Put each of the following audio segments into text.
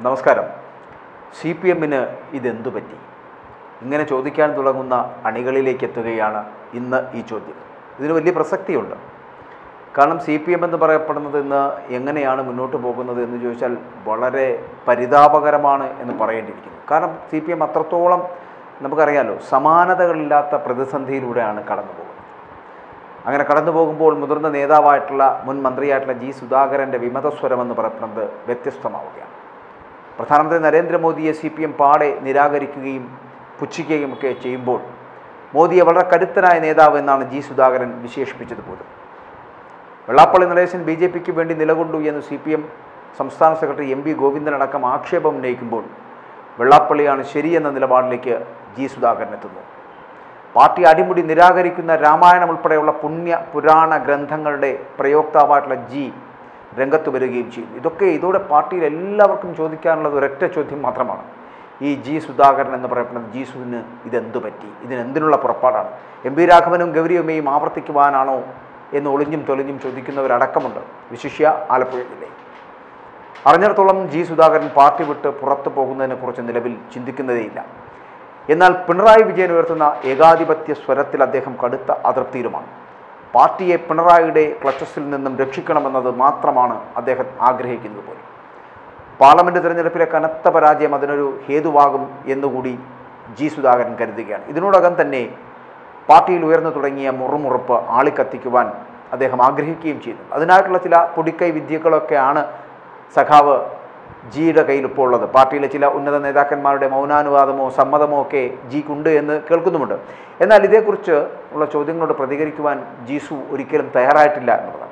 നമസ്കാരം C P എമ്മിന് ഇതെന്തു പറ്റി ഇങ്ങനെ ചോദിക്കാൻ തുടങ്ങുന്ന അണികളിലേക്ക് എത്തുകയാണ് ഇന്ന് ഈ ചോദ്യം ഇതിന് വലിയ പ്രസക്തിയുണ്ട് കാരണം സി പി എം എന്ന് പറയപ്പെടുന്നത് ഇന്ന് എങ്ങനെയാണ് മുന്നോട്ട് പോകുന്നത് എന്ന് ചോദിച്ചാൽ വളരെ പരിതാപകരമാണ് എന്ന് പറയേണ്ടിയിരിക്കുന്നു കാരണം സി പി എം അത്രത്തോളം നമുക്കറിയാലോ സമാനതകളില്ലാത്ത പ്രതിസന്ധിയിലൂടെയാണ് കടന്നു പോകുന്നത് അങ്ങനെ കടന്നു പോകുമ്പോൾ മുതിർന്ന നേതാവായിട്ടുള്ള മുൻ മന്ത്രിയായിട്ടുള്ള ജി സുധാകരൻ്റെ വിമതസ്വരം എന്ന് പറയപ്പെടുന്നത് വ്യത്യസ്തമാവുകയാണ് പ്രധാനമന്ത്രി നരേന്ദ്രമോദിയെ സി പി എം പാടെ നിരാകരിക്കുകയും പുച്ഛിക്കുകയും ഒക്കെ ചെയ്യുമ്പോൾ മോദിയെ വളരെ കരുത്തനായ നേതാവ് എന്നാണ് ജി സുധാകരൻ വിശേഷിപ്പിച്ചത് പോലും വെള്ളാപ്പള്ളി നടേശൻ ബി ജെ പിക്ക് വേണ്ടി നിലകൊണ്ടു എന്ന് സി പി എം സംസ്ഥാന സെക്രട്ടറി എം വി ഗോവിന്ദനടക്കം ആക്ഷേപം ഉന്നയിക്കുമ്പോൾ വെള്ളാപ്പള്ളിയാണ് ശരിയെന്ന നിലപാടിലേക്ക് ജി സുധാകരൻ എത്തുന്നു പാർട്ടി അടിമുടി നിരാകരിക്കുന്ന രാമായണം ഉൾപ്പെടെയുള്ള പുണ്യ പുരാണ ഗ്രന്ഥങ്ങളുടെ പ്രയോക്താവായിട്ടുള്ള ജി രംഗത്ത് വരികയും ചെയ്യും ഇതൊക്കെ ഇതോടെ പാർട്ടിയിൽ എല്ലാവർക്കും ചോദിക്കാനുള്ളത് ഒരൊറ്റ ചോദ്യം മാത്രമാണ് ഈ ജി സുധാകരൻ എന്ന് പറയപ്പെടുന്ന ജി സുവിന് ഇതെന്തു പറ്റി ഇതിനെന്തിനുള്ള പുറപ്പാടാണ് എം പി രാഘവനും ഗൗരിയമ്മയും ആവർത്തിക്കുവാനാണോ എന്ന് ഒളിഞ്ഞും തൊളിഞ്ഞും ചോദിക്കുന്നവരടക്കമുണ്ട് വിശിഷ്യ ആലപ്പുഴ ജില്ലയിൽ അറിഞ്ഞിടത്തോളം ജി സുധാകരൻ പാർട്ടി വിട്ട് പുറത്തു പോകുന്നതിനെക്കുറിച്ച് നിലവിൽ ചിന്തിക്കുന്നതേയില്ല എന്നാൽ പിണറായി വിജയൻ ഉയർത്തുന്ന ഏകാധിപത്യ സ്വരത്തിൽ അദ്ദേഹം കടുത്ത അതൃപ്തിയിലുമാണ് പാർട്ടിയെ പിണറായിയുടെ ക്ലച്ചസിൽ നിന്നും രക്ഷിക്കണമെന്നത് മാത്രമാണ് അദ്ദേഹം ആഗ്രഹിക്കുന്നത് പോലും പാർലമെന്റ് തിരഞ്ഞെടുപ്പിലെ കനത്ത പരാജയം അതിനൊരു ഹേതുവാകും എന്നുകൂടി ജി സുധാകരൻ കരുതുകയാണ് ഇതിനോടകം തന്നെ പാർട്ടിയിൽ ഉയർന്നു തുടങ്ങിയ മുറുമുറുപ്പ് ആളിക്കത്തിക്കുവാൻ അദ്ദേഹം ആഗ്രഹിക്കുകയും ചെയ്തു അതിനായിട്ടുള്ള ചില പൊടിക്കൈ വിദ്യകളൊക്കെയാണ് സഖാവ് ജിയുടെ കയ്യിൽ ഇപ്പോൾ ഉള്ളത് പാർട്ടിയിലെ ചില ഉന്നത നേതാക്കന്മാരുടെ മൗനാനുവാദമോ സമ്മതമോ ഒക്കെ ജിക്കുണ്ട് എന്ന് കേൾക്കുന്നുമുണ്ട് എന്നാൽ ഇതേക്കുറിച്ച് ഉള്ള ചോദ്യങ്ങളോട് പ്രതികരിക്കുവാൻ ജീസു ഒരിക്കലും തയ്യാറായിട്ടില്ല എന്നുള്ളതാണ്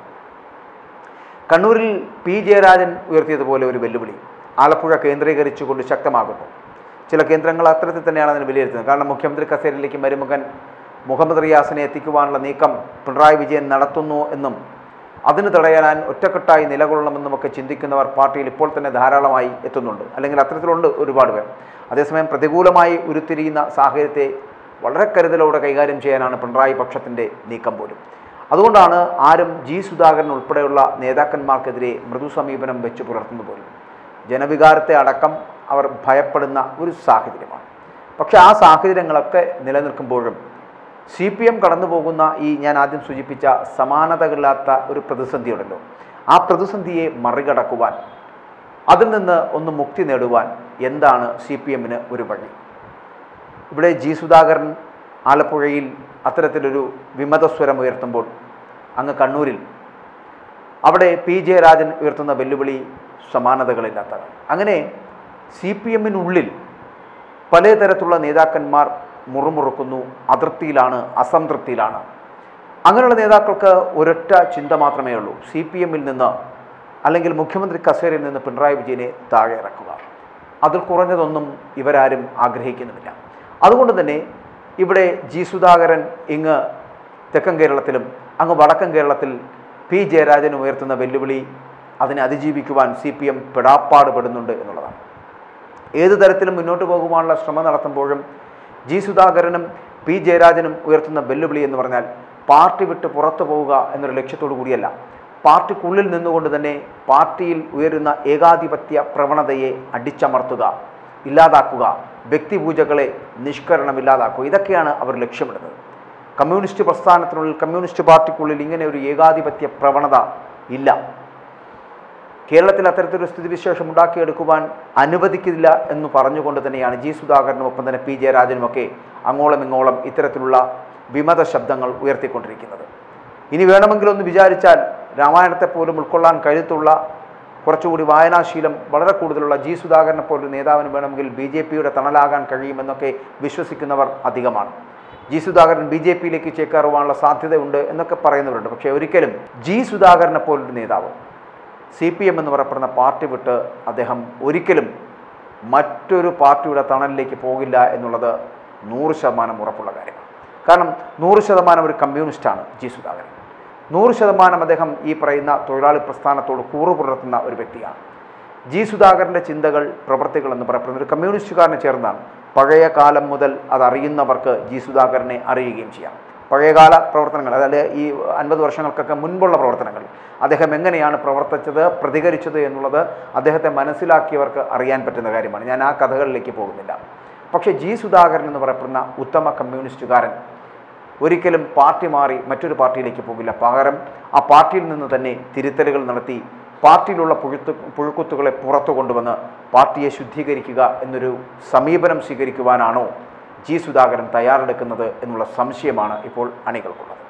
കണ്ണൂരിൽ പി ജയരാജൻ ഉയർത്തിയതുപോലെ ഒരു വെല്ലുവിളി ആലപ്പുഴ കേന്ദ്രീകരിച്ചുകൊണ്ട് ശക്തമാകുന്നു ചില കേന്ദ്രങ്ങൾ അത്തരത്തിൽ തന്നെയാണ് അതിന് വിലയിരുത്തുന്നത് കാരണം മുഖ്യമന്ത്രി കസേരയിലേക്ക് മരുമകൻ മുഹമ്മദ് റിയാസിനെ എത്തിക്കുവാനുള്ള നീക്കം പിണറായി വിജയൻ നടത്തുന്നു എന്നും അതിന് തടയാൻ ഒറ്റക്കെട്ടായി നിലകൊള്ളണമെന്നുമൊക്കെ ചിന്തിക്കുന്നവർ പാർട്ടിയിൽ ഇപ്പോൾ തന്നെ ധാരാളമായി എത്തുന്നുണ്ട് അല്ലെങ്കിൽ അത്തരത്തിലുണ്ട് ഒരുപാട് പേർ അതേസമയം പ്രതികൂലമായി ഉരുത്തിരിയുന്ന സാഹചര്യത്തെ വളരെ കരുതലോടെ കൈകാര്യം ചെയ്യാനാണ് പിണറായി പക്ഷത്തിൻ്റെ നീക്കം പോലും അതുകൊണ്ടാണ് ആരും ജി സുധാകരൻ ഉൾപ്പെടെയുള്ള നേതാക്കന്മാർക്കെതിരെ മൃദു സമീപനം വെച്ച് പുലർത്തുന്നത് പോലും ജനവികാരത്തെ അടക്കം അവർ ഭയപ്പെടുന്ന ഒരു സാഹചര്യമാണ് പക്ഷേ ആ സാഹചര്യങ്ങളൊക്കെ നിലനിൽക്കുമ്പോഴും സി പി എം കടന്നു പോകുന്ന ഈ ഞാൻ ആദ്യം സൂചിപ്പിച്ച സമാനതകളില്ലാത്ത ഒരു പ്രതിസന്ധിയുണ്ടല്ലോ ആ പ്രതിസന്ധിയെ മറികടക്കുവാൻ അതിൽ നിന്ന് ഒന്ന് മുക്തി നേടുവാൻ എന്താണ് സി പി എമ്മിന് ഒരു വഴി ഇവിടെ ജി സുധാകരൻ ആലപ്പുഴയിൽ അത്തരത്തിലൊരു വിമതസ്വരം ഉയർത്തുമ്പോൾ അങ്ങ് കണ്ണൂരിൽ അവിടെ പി ജയരാജൻ ഉയർത്തുന്ന വെല്ലുവിളി സമാനതകളില്ലാത്തതാണ് അങ്ങനെ സി പി എമ്മിനുള്ളിൽ പലതരത്തിലുള്ള നേതാക്കന്മാർ മുറുമുറുക്കുന്നു അതൃപ്തിയിലാണ് അസംതൃപ്തിയിലാണ് അങ്ങനെയുള്ള നേതാക്കൾക്ക് ഒരൊറ്റ ചിന്ത മാത്രമേ ഉള്ളൂ സി പി എമ്മിൽ നിന്ന് അല്ലെങ്കിൽ മുഖ്യമന്ത്രി കസേരയിൽ നിന്ന് പിണറായി വിജയനെ താഴെ ഇറക്കുക അതിൽ കുറഞ്ഞതൊന്നും ഇവരാരും ആഗ്രഹിക്കുന്നുമില്ല അതുകൊണ്ട് തന്നെ ഇവിടെ ജി സുധാകരൻ ഇങ്ങ് തെക്കൻ കേരളത്തിലും അങ്ങ് വടക്കൻ കേരളത്തിൽ പി ജയരാജൻ ഉയർത്തുന്ന വെല്ലുവിളി അതിനെ അതിജീവിക്കുവാൻ സി പി എം പെടാപ്പാട് പെടുന്നുണ്ട് എന്നുള്ളതാണ് ഏത് തരത്തിലും മുന്നോട്ട് പോകുവാനുള്ള ശ്രമം നടത്തുമ്പോഴും ജി സുധാകരനും പി ജയരാജനും ഉയർത്തുന്ന വെല്ലുവിളി എന്ന് പറഞ്ഞാൽ പാർട്ടി വിട്ട് പുറത്തു പോവുക എന്നൊരു ലക്ഷ്യത്തോടു കൂടിയല്ല പാർട്ടിക്കുള്ളിൽ നിന്നുകൊണ്ട് തന്നെ പാർട്ടിയിൽ ഉയരുന്ന ഏകാധിപത്യ പ്രവണതയെ അടിച്ചമർത്തുക ഇല്ലാതാക്കുക വ്യക്തിപൂജകളെ നിഷ്കരണം ഇല്ലാതാക്കുക ഇതൊക്കെയാണ് അവർ ലക്ഷ്യമിടുന്നത് കമ്മ്യൂണിസ്റ്റ് പ്രസ്ഥാനത്തിനുള്ളിൽ കമ്മ്യൂണിസ്റ്റ് പാർട്ടിക്കുള്ളിൽ ഇങ്ങനെ ഒരു ഏകാധിപത്യ പ്രവണത ഇല്ല കേരളത്തിൽ അത്തരത്തിലൊരു സ്ഥിതിവിശേഷം ഉണ്ടാക്കിയെടുക്കുവാൻ അനുവദിക്കില്ല എന്ന് പറഞ്ഞുകൊണ്ട് തന്നെയാണ് ജി സുധാകരനും ഒപ്പം തന്നെ പി ജയരാജനുമൊക്കെ അങ്ങോളം ഇങ്ങോളം ഇത്തരത്തിലുള്ള വിമത ശബ്ദങ്ങൾ ഉയർത്തിക്കൊണ്ടിരിക്കുന്നത് ഇനി വേണമെങ്കിലൊന്ന് വിചാരിച്ചാൽ രാമായണത്തെ പോലും ഉൾക്കൊള്ളാൻ കരുത്തുള്ള കുറച്ചുകൂടി വായനാശീലം വളരെ കൂടുതലുള്ള ജി സുധാകരനെ പോലൊരു നേതാവിന് വേണമെങ്കിൽ ബി ജെ പിയുടെ തണലാകാൻ കഴിയുമെന്നൊക്കെ വിശ്വസിക്കുന്നവർ അധികമാണ് ജി സുധാകരൻ ബി ജെ പിയിലേക്ക് ചേക്കേറുവാനുള്ള സാധ്യതയുണ്ട് എന്നൊക്കെ പറയുന്നവരുണ്ട് പക്ഷേ ഒരിക്കലും ജി സുധാകരനെ പോലൊരു നേതാവ് സി പി എം എന്ന് പറയപ്പെടുന്ന പാർട്ടി വിട്ട് അദ്ദേഹം ഒരിക്കലും മറ്റൊരു പാർട്ടിയുടെ തണലിലേക്ക് പോകില്ല എന്നുള്ളത് നൂറ് ശതമാനം ഉറപ്പുള്ള കാര്യമാണ് കാരണം നൂറ് ശതമാനം ഒരു കമ്മ്യൂണിസ്റ്റാണ് ജി സുധാകരൻ നൂറ് ശതമാനം അദ്ദേഹം ഈ പറയുന്ന തൊഴിലാളി പ്രസ്ഥാനത്തോട് കൂറു പുലർത്തുന്ന ഒരു വ്യക്തിയാണ് ജി സുധാകരൻ്റെ ചിന്തകൾ പ്രവൃത്തികൾ എന്ന് പറയപ്പെടുന്ന ഒരു കമ്മ്യൂണിസ്റ്റുകാരനെ ചേർന്നാണ് പഴയ കാലം മുതൽ അതറിയുന്നവർക്ക് ജി സുധാകരനെ അറിയുകയും ചെയ്യാം പഴയകാല പ്രവർത്തനങ്ങൾ അതായത് ഈ അൻപത് വർഷങ്ങൾക്കൊക്കെ മുൻപുള്ള പ്രവർത്തനങ്ങൾ അദ്ദേഹം എങ്ങനെയാണ് പ്രവർത്തിച്ചത് പ്രതികരിച്ചത് എന്നുള്ളത് അദ്ദേഹത്തെ മനസ്സിലാക്കിയവർക്ക് അറിയാൻ പറ്റുന്ന കാര്യമാണ് ഞാൻ ആ കഥകളിലേക്ക് പോകുന്നില്ല പക്ഷേ ജി സുധാകരൻ എന്ന് പറയപ്പെടുന്ന ഉത്തമ കമ്മ്യൂണിസ്റ്റുകാരൻ ഒരിക്കലും പാർട്ടി മാറി മറ്റൊരു പാർട്ടിയിലേക്ക് പോകില്ല പകരം ആ പാർട്ടിയിൽ നിന്ന് തന്നെ തിരുത്തലുകൾ നടത്തി പാർട്ടിയിലുള്ള പുഴുത്തു പുഴുക്കുത്തുകളെ പുറത്തു കൊണ്ടുവന്ന് പാർട്ടിയെ ശുദ്ധീകരിക്കുക എന്നൊരു സമീപനം സ്വീകരിക്കുവാനാണോ ജി സുധാകരൻ തയ്യാറെടുക്കുന്നത് എന്നുള്ള സംശയമാണ് ഇപ്പോൾ അണികൾക്കുള്ളത്